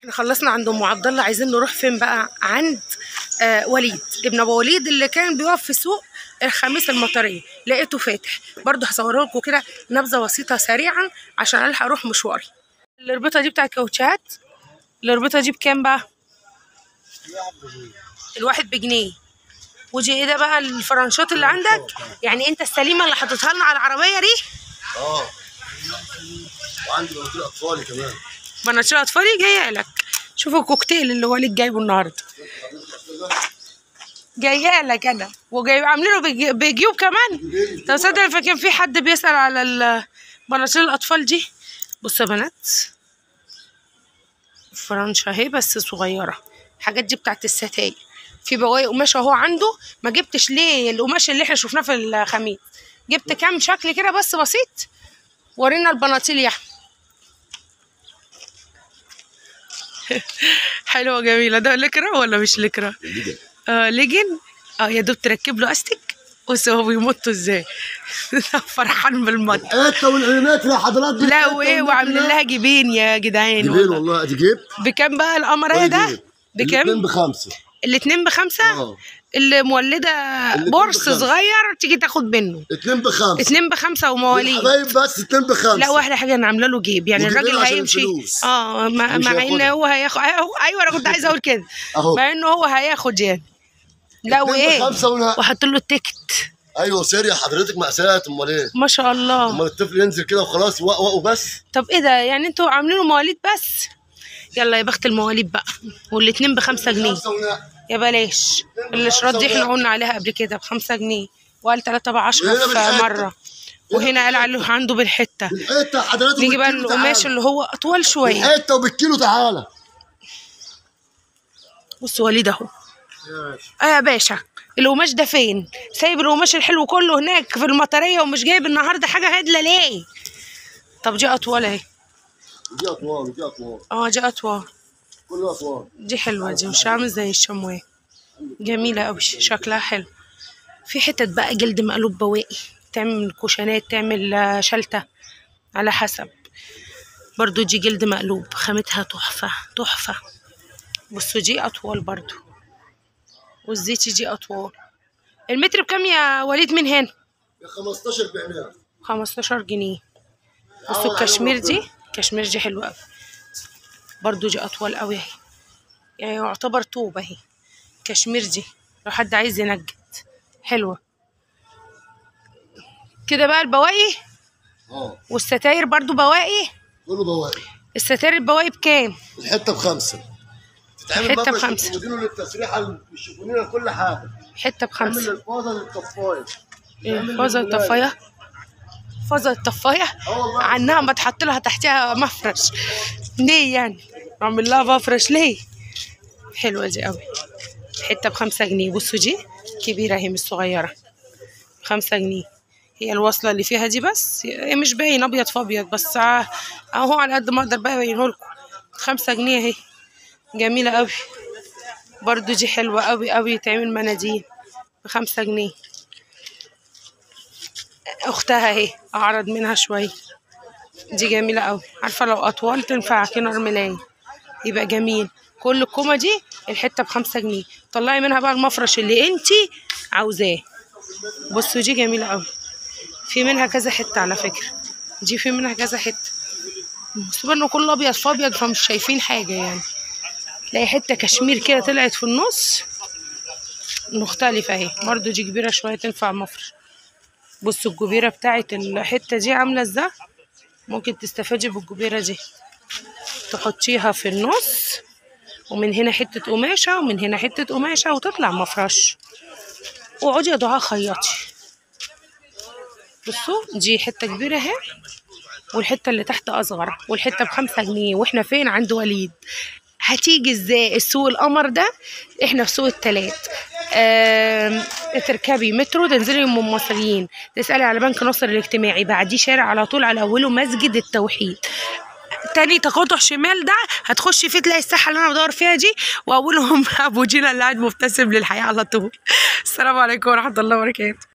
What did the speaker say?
احنا خلصنا عند ام عبد الله عايزين نروح فين بقى عند آه وليد ابن ابو وليد اللي كان بيقف في سوق الخميس المطريه لقيته فاتح برضه هصوره لكم كده نبذه بسيطه سريعا عشان الحق اروح مشواري الربطه دي بتاعت كاوتشات الربطه دي بكام بقى الواحد بجنيه ودي ايه ده بقى الفرنشات اللي عندك يعني انت السليمه اللي حاططها لنا على العربيه دي اه وعندي بناطيل اطفالي كمان بناطيل اطفالي جايه لك شوفوا الكوكتيل اللي وليد جايبه النهارده جايه لك انا وجايب عاملينه بج- بجيوب كمان طب صدق فكان في حد بيسال على ال- بناطيل الاطفال دي بصوا يا بنات فرنشة اهي بس صغيرة الحاجات دي بتاعت الستاير في بواقي قماش اهو عنده ما جبتش ليه القماش اللي احنا شفناه في الخميس جبت كام شكل كده بس بسيط ورينا البناطيل يا احمد حلوة جميلة ده لكرة ولا مش لكرة؟ اه ليجن اه يا دوب تركب له استك بص هو بيمطوا ازاي فرحان بالمط انت والعينات يا حضرات دي لا وايه وعاملين لها جبين يا جدعان جبين والله. والله ادي جيب بكام بقى القمرية ده؟ الاثنين بكام؟ بخمسه الاتنين بخمسة؟ اه اللي مولدة الاتنين بورس بخمسة. صغير تيجي تاخد منه اتنين بخمسه اتنين بخمسة ومواليد الحبايب بس اتنين بخمسه لا واحلى حاجه انا عامله له جيب يعني وجيبين الراجل عشان هيمشي الفلوس. اه مع, مش مع ان هياخدها. هو هياخد ايوه انا كنت عايزه اقول كده اهو مع انه هو هياخد يعني لا اتنين وايه بخمسه ولا وحط له التيكت ايوه سير يا حضرتك مأساة امال ايه ما شاء الله امال الطفل ينزل كده وخلاص وقوا بس طب ايه ده يعني انتوا عاملينه مواليد بس يلا يا بخت المواليد بقى والاتنين بخمسة جنيه خمسه ولا يا بلاش الاشراط دي احنا قلنا عليها قبل كده بخمسة جنيه وقال تلاتة بعشرة وهنا في بالحتة. مرة وهنا قال عليه عنده بالحتة الحته حضرتك نيجي بقى بالكيلو القماش تعالى. اللي هو اطول شوية الحته وبالكيلو تعالى بص وليد اهو اه يا باشا القماش ده فين سايب القماش الحلو كله هناك في المطريه ومش جايب النهارده حاجه هدله ليه طب دي اطول اهي دي اطوال دي اطوال اه دي اطول كله اطوال دي حلوه دي مش عامل زي الشمواه جميله قوي شكلها حلو في حتت بقى جلد مقلوب بواقي تعمل كوشنات تعمل آه، شلته على حسب برضو دي جلد مقلوب خامتها تحفه تحفه بصوا دي اطول برضو والزيتي دي اطول المتر بكام يا وليد من هنا ب 15 بعناه 15 جنيه بصوا الكشمير دي كشمير دي حلوة قوي برضو دي أطول قوي اهي يعني يعتبر طوب اهي كشمير دي لو حد عايز ينجد حلوة كده بقى البواقي اه والستاير برضو بواقي كله بواقي الستاير البواقي بكام الحته بخمسه تتعمل الحتة مفرش بخمسة. للكومودينو للتسريحه للشيفونيه لكل حاجه حتة تعمل بخمسة الفاضه للطفايه إيه، فازة الطفاية فازة الطفاية اه والله عنها ما تحط لها تحتها مفرش ليه يعني اعمل لها مفرش ليه حلوه دي قوي حته بخمسة جنيه بصوا دي كبيره هي مش صغيره خمسة جنيه هي الوصله اللي فيها دي بس هي مش باين ابيض في ابيض بس ع- اهو على قد ما اقدر بقى ابينه لكم خمسة جنيه اهي جميله قوي برضو دي حلوه قوي قوي تعمل مناديل بخمسة جنيه اختها اهي اعرض منها شويه دي جميله قوي عارفه لو اطول تنفع كنار ملاي يبقى جميل كل الكومه دي الحته بخمسة جنيه طلعي منها بقى المفرش اللي انتي عاوزاه بصوا دي جميله قوي في منها كذا حته على فكره دي في منها كذا حته بس انه كله ابيض في ابيض فمش شايفين حاجه يعني تلاقي حته كشمير كده طلعت في النص مختلفه اهي برضو دي كبيره شويه تنفع مفرش بصوا الجبيرة بتاعت الحتة دي عاملة ازاي ممكن تستفادي بالجبيرة دي تحطيها في النص ومن هنا حتة قماشة ومن هنا حتة قماشة وتطلع مفرش واقعدي يا دعاء خيطي بصوا دي حتة كبيرة اهي والحتة اللي تحت أصغر والحتة بخمسة جنيه واحنا فين عند وليد هتيجي ازاي السوق القمر ده احنا في سوق التلات آم، تركبي مترو تنزلي من المصريين تسألي على بنك نصر الاجتماعي بعديه شارع على طول على أوله مسجد التوحيد تاني تقاطع شمال ده هتخشي فيه تلاقي الساحه اللي انا بدور فيها دي واولهم ابو جينا اللي قاعد مبتسم للحياه على طول السلام عليكم ورحمه الله وبركاته